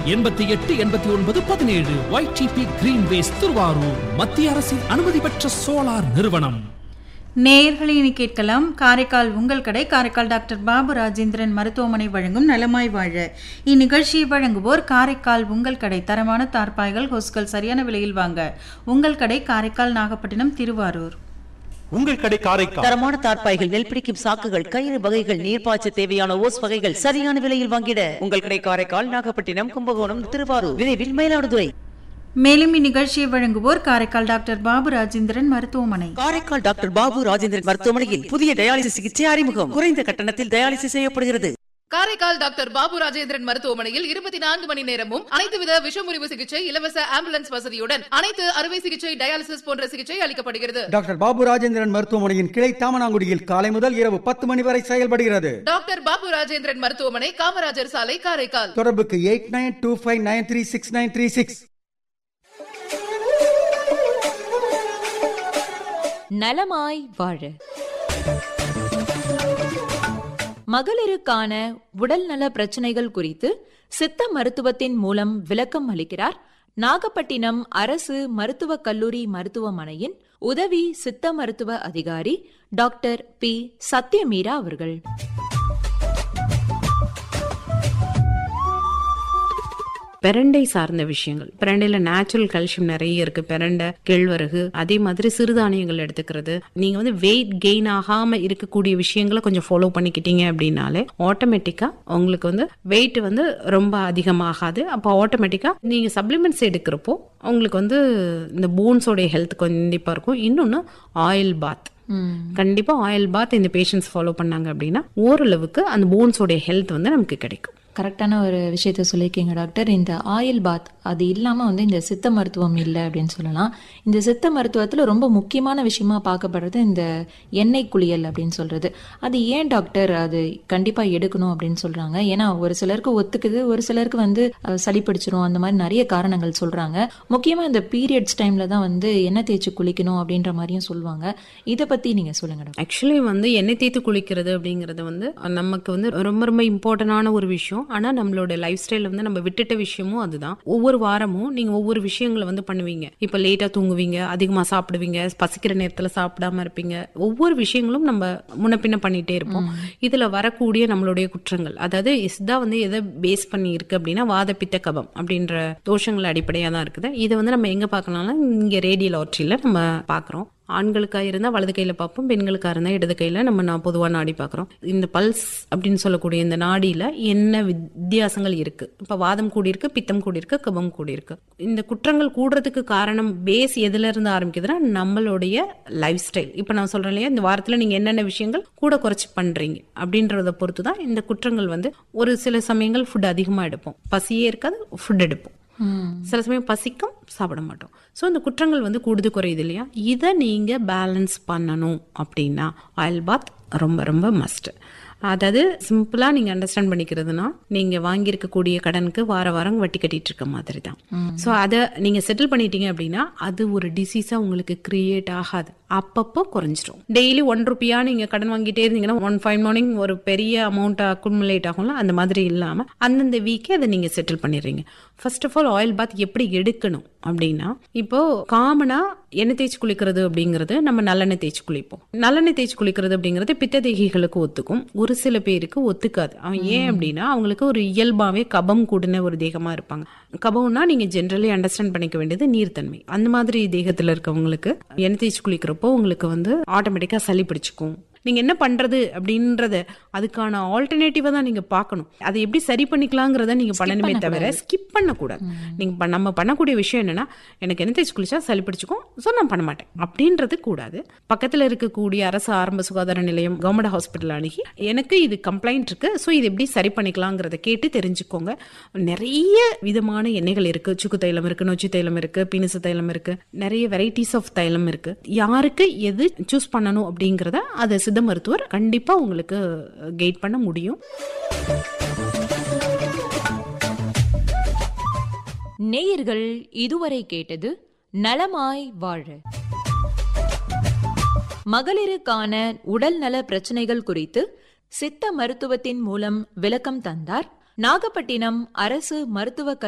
எண்பத்தி எட்டு எண்பத்தி ஒன்பது பதினேழு ஒய்டிபி கிரீன்வேஸ் திருவாரூர் மத்திய அரசின் அனுமதி பெற்ற சோலார் நிறுவனம் நேயர்களை இனி கேட்கலாம் காரைக்கால் உங்கள் கடை காரைக்கால் டாக்டர் பாபு ராஜேந்திரன் மருத்துவமனை வழங்கும் நலமாய் வாழ இந்நிகழ்ச்சியை வழங்குவோர் காரைக்கால் உங்கள் கடை தரமான தார்பாய்கள் ஹொஸ்கள் சரியான விலையில் வாங்க உங்கள் கடை காரைக்கால் நாகப்பட்டினம் திருவாரூர் உங்கள் கடை காரைக்கால் தரமான தார்ப்பாய்கள் நெல் பிடிக்கும் சாக்குகள் கயிறு வகைகள் நீர்ப்பாய்ச்ச தேவையான ஓஸ் வகைகள் சரியான விலையில் வாங்கிட உங்கள் கடை காரைக்கால் நாகப்பட்டினம் கும்பகோணம் திருவாரூர் விரைவில் மயிலாடுதுறை மேலும் இந்நிகழ்ச்சியை வழங்குவோர் காரைக்கால் டாக்டர் பாபு ராஜேந்திரன் மருத்துவமனை காரைக்கால் டாக்டர் பாபு ராஜேந்திரன் மருத்துவமனையில் புதிய டயாலிசிஸ் சிகிச்சை அறிமுகம் குறைந்த கட்டணத்தில் டயாலிசிஸ் செய்யப்படுகிறது காரைக்கால் டாக்டர் பாபு ராஜேந்திரன் மருத்துவமனையில் இருபத்தி நான்கு மணி நேரமும் அனைத்து வித விஷமுறிவு சிகிச்சை இலவச ஆம்புலன்ஸ் வசதியுடன் அனைத்து அறுவை சிகிச்சை டயாலிசிஸ் போன்ற சிகிச்சை அளிக்கப்படுகிறது டாக்டர் பாபு ராஜேந்திரன் மருத்துவமனையின் கிளை தாமனாங்குடியில் காலை முதல் இரவு பத்து மணி வரை செயல்படுகிறது டாக்டர் பாபு ராஜேந்திரன் மருத்துவமனை காமராஜர் சாலை காரைக்கால் தொடர்புக்கு eight nine two five nine three six nine three six நலமாய் வாழ மகளிருக்கான உடல்நல பிரச்சனைகள் குறித்து சித்த மருத்துவத்தின் மூலம் விளக்கம் அளிக்கிறார் நாகப்பட்டினம் அரசு மருத்துவக் கல்லூரி மருத்துவமனையின் உதவி சித்த மருத்துவ அதிகாரி டாக்டர் பி சத்யமீரா அவர்கள் பிரண்டை சார்ந்த விஷயங்கள் பிரண்டையில நேச்சுரல் கால்சியம் நிறைய இருக்கு பிரண்டை கேழ்வரகு அதே மாதிரி சிறுதானியங்கள் எடுத்துக்கிறது நீங்க வந்து வெயிட் கெயின் ஆகாம இருக்கக்கூடிய விஷயங்களை கொஞ்சம் ஃபாலோ பண்ணிக்கிட்டீங்க அப்படின்னாலே ஆட்டோமேட்டிக்கா உங்களுக்கு வந்து வெயிட் வந்து ரொம்ப அதிகமாகாது அப்போ ஆட்டோமேட்டிக்கா நீங்க சப்ளிமெண்ட்ஸ் எடுக்கிறப்போ உங்களுக்கு வந்து இந்த போன்ஸோடைய ஹெல்த் கண்டிப்பா இருக்கும் இன்னொன்னு ஆயில் பாத் கண்டிப்பா ஆயில் பாத் இந்த பேஷண்ட்ஸ் ஃபாலோ பண்ணாங்க அப்படின்னா ஓரளவுக்கு அந்த போன்ஸோடைய ஹெல்த் வந்து நமக்கு கிடைக்கும் கரெக்டான ஒரு விஷயத்த சொல்லியிருக்கீங்க டாக்டர் இந்த ஆயில் பாத் அது இல்லாமல் வந்து இந்த சித்த மருத்துவம் இல்லை அப்படின்னு சொல்லலாம் இந்த சித்த மருத்துவத்தில் ரொம்ப முக்கியமான விஷயமா பார்க்கப்படுறது இந்த எண்ணெய் குளியல் அப்படின்னு சொல்றது அது ஏன் டாக்டர் அது கண்டிப்பாக எடுக்கணும் அப்படின்னு சொல்றாங்க ஏன்னா ஒரு சிலருக்கு ஒத்துக்குது ஒரு சிலருக்கு வந்து அஹ், சளி பிடிச்சிரும் அந்த மாதிரி நிறைய காரணங்கள் சொல்றாங்க முக்கியமாக இந்த பீரியட்ஸ் டைம்ல தான் வந்து எண்ணெய் தேய்ச்சி குளிக்கணும் அப்படின்ற மாதிரியும் சொல்லுவாங்க இதை பத்தி நீங்க சொல்லுங்க டாக்டர் ஆக்சுவலி வந்து எண்ணெய் தேய்த்து குளிக்கிறது அப்படிங்கிறது வந்து நமக்கு வந்து ரொம்ப ரொம்ப இம்பார்ட்டண்டான ஒரு விஷயம் ஆனா நம்மளோட லைஃப் ஸ்டைல வந்து நம்ம விட்டுட்ட விஷயமும் அதுதான் ஒவ்வொரு வாரமும் நீங்க ஒவ்வொரு விஷயங்களை வந்து பண்ணுவீங்க இப்ப லேட்டா தூங்குவீங்க அதிகமா சாப்பிடுவீங்க பசிக்கிற நேரத்துல சாப்பிடாம இருப்பீங்க ஒவ்வொரு விஷயங்களும் நம்ம முன்ன பின்ன பண்ணிட்டே இருப்போம் இதுல வரக்கூடிய நம்மளுடைய குற்றங்கள் அதாவது இதுதான் வந்து எதை பேஸ் பண்ணி இருக்கு அப்படின்னா வாத பித்த கபம் அப்படின்ற தோஷங்கள் அடிப்படையா தான் இருக்குது இதை வந்து நம்ம எங்க பார்க்கலாம்னா இங்க ரேடியல் ஆர்ட்ரியில நம்ம பாக்குறோம் ஆண்களுக்காக இருந்தால் வலது கையில் பார்ப்போம் பெண்களுக்காக இருந்தால் இடது கையில் நம்ம நான் பொதுவாக நாடி பார்க்குறோம் இந்த பல்ஸ் அப்படின்னு சொல்லக்கூடிய இந்த நாடியில் என்ன வித்தியாசங்கள் இருக்கு இப்போ வாதம் கூடியிருக்கு பித்தம் கூடியிருக்கு கபம் கூடியிருக்கு இந்த குற்றங்கள் கூடுறதுக்கு காரணம் பேஸ் எதுல இருந்து ஆரம்பிக்குதுன்னா நம்மளுடைய லைஃப் ஸ்டைல் இப்போ நான் சொல்றேன் இல்லையா இந்த வாரத்தில் நீங்கள் என்னென்ன விஷயங்கள் கூட குறைச்சி பண்றீங்க அப்படின்றத பொறுத்து தான் இந்த குற்றங்கள் வந்து ஒரு சில சமயங்கள் ஃபுட் அதிகமாக எடுப்போம் பசியே இருக்காது ஃபுட் எடுப்போம் சில சமயம் பசிக்கும் சாப்பிட மாட்டோம் ஸோ இந்த குற்றங்கள் வந்து கூடுது குறையுது இல்லையா இதை நீங்கள் பேலன்ஸ் பண்ணணும் அப்படின்னா ஆயில் பாத் ரொம்ப ரொம்ப மஸ்ட் அதாவது சிம்பிளாக நீங்கள் அண்டர்ஸ்டாண்ட் பண்ணிக்கிறதுனா நீங்கள் வாங்கியிருக்கக்கூடிய கடனுக்கு வார வாரம் வட்டி கட்டிட்டு இருக்க மாதிரி தான் ஸோ அதை நீங்கள் செட்டில் பண்ணிட்டீங்க அப்படின்னா அது ஒரு டிசீஸாக உங்களுக்கு கிரியேட் ஆகாது அப்பப்போ குறைஞ்சிரும் டெய்லி ஒன் ருப்பியா நீங்கள் கடன் வாங்கிட்டே இருந்தீங்கன்னா ஒன் ஃபைவ் மார்னிங் ஒரு பெரிய அமௌண்ட் அக்குமுலேட் ஆகும்ல அந்த மாதிரி இல்லாமல் அந்தந்த வீக்கே அதை நீங்கள் செட்டில் பண்ணிடுறீங்க first of all oil bath எப்படி எடுக்கணும் அப்படின்னா இப்போ காமனா எண்ணெய் தேய்ச்சி குளிக்கிறது அப்படிங்கிறது நம்ம நல்லெண்ணெய் தேய்ச்சி குளிப்போம் நல்லெண்ணெய் தேய்ச்சி குளிக்கிறது அப்படிங்கிறது பித்த தேகிகளுக்கு ஒத்துக்கும் ஒரு சில பேருக்கு ஒத்துக்காது அவன் ஏன் அப்படின்னா அவங்களுக்கு ஒரு இயல்பாவே கபம் கூடின ஒரு தேகமா இருப்பாங்க கபம்னா நீங்க ஜென்ரலி அண்டர்ஸ்டாண்ட் பண்ணிக்க வேண்டியது நீர்த்தன்மை அந்த மாதிரி தேகத்துல இருக்கவங்களுக்கு எண்ணெய் தேய்ச்சி குளிக்கிறப்போ உங்களுக்கு வந்து ஆட்டோமேட்டிக்கா சளி பிடிச்சுக்கும் நீங்க என்ன பண்றது அப்படின்றத அதுக்கான ஆல்டர்னேட்டிவா தான் நீங்க பார்க்கணும் அதை எப்படி சரி பண்ணிக்கலாங்கிறத நீங்க பண்ணணுமே தவிர ஸ்கிப் பண்ணக்கூடாது நீங்க ப- நம்ம பண்ணக்கூடிய விஷயம் என்னன்னா எனக்கு என்ன தேய்ச்சி குளிச்சா சளி பிடிச்சிக்கும் ஸோ நான் பண்ண மாட்டேன் அப்படின்றது கூடாது பக்கத்துல இருக்கக்கூடிய அரசு ஆரம்ப சுகாதார நிலையம் கவர்மெண்ட் ஹாஸ்பிட்டல் அணுகி எனக்கு இது கம்ப்ளைண்ட் இருக்கு ஸோ இது எப்படி சரி பண்ணிக்கலாங்கிறத கேட்டு தெரிஞ்சுக்கோங்க நிறைய விதமான எண்ணெய்கள் இருக்கு சுக்கு தைலம் இருக்கு நொச்சி தைலம் இருக்கு பினிசு தைலம் இருக்கு நிறைய வெரைட்டிஸ் ஆஃப் தைலம் இருக்கு யாருக்கு எது சூஸ் பண்ணணும் அப்படிங்கிறத அதை சித்த மருத்துவர் கண்டிப்பா உங்களுக்கு கைட் பண்ண முடியும் நேயர்கள் இதுவரை கேட்டது நலமாய் வாழ மகளிருக்கான உடல் நல பிரச்சனைகள் குறித்து சித்த மருத்துவத்தின் மூலம் விளக்கம் தந்தார் நாகப்பட்டினம் அரசு மருத்துவக்